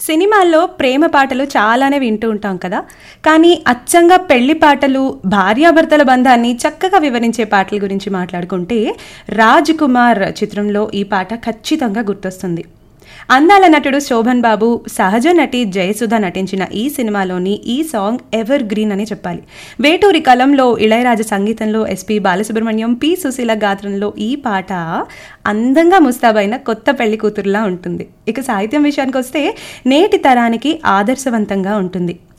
సినిమాల్లో ప్రేమ పాటలు చాలానే వింటూ ఉంటాం కదా కానీ అచ్చంగా పెళ్లి పాటలు భార్యాభర్తల బంధాన్ని చక్కగా వివరించే పాటల గురించి మాట్లాడుకుంటే రాజ్ కుమార్ చిత్రంలో ఈ పాట ఖచ్చితంగా గుర్తొస్తుంది అందాల నటుడు శోభన్ బాబు సహజ నటి జయసుధ నటించిన ఈ సినిమాలోని ఈ సాంగ్ ఎవర్ గ్రీన్ అని చెప్పాలి వేటూరి కలంలో ఇళయరాజ సంగీతంలో ఎస్పి బాలసుబ్రహ్మణ్యం పి సుశీల గాత్రంలో ఈ పాట అందంగా ముస్తాబైన కొత్త పెళ్లి కూతురులా ఉంటుంది ఇక సాహిత్యం విషయానికి వస్తే నేటి తరానికి ఆదర్శవంతంగా ఉంటుంది